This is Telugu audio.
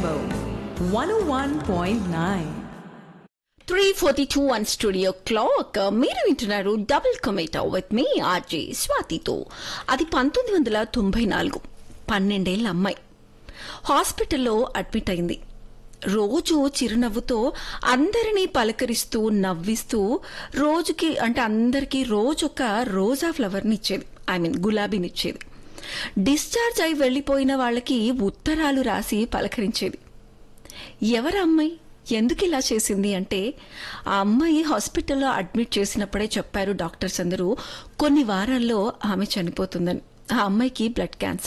Rainbow 101.9. Three forty two one studio clock మీరు వింటున్నారు డబుల్ కొమేటో విత్ మీ ఆర్జే స్వాతితో అది పంతొమ్మిది వందల తొంభై నాలుగు పన్నెండేళ్ల అమ్మాయి హాస్పిటల్లో అడ్మిట్ అయింది రోజు చిరునవ్వుతో అందరినీ పలకరిస్తూ నవ్విస్తూ రోజుకి అంటే అందరికీ రోజొక రోజా ఫ్లవర్ని ఇచ్చేది ఐ మీన్ గులాబీని ఇచ్చేది డిశ్చార్జ్ అయి వెళ్లిపోయిన వాళ్ళకి ఉత్తరాలు రాసి పలకరించేది ఎవరు అమ్మాయి ఎందుకు ఇలా చేసింది అంటే ఆ అమ్మాయి హాస్పిటల్లో అడ్మిట్ చేసినప్పుడే చెప్పారు డాక్టర్స్ అందరూ కొన్ని వారాల్లో ఆమె చనిపోతుందని ఆ అమ్మాయికి బ్లడ్ క్యాన్సర్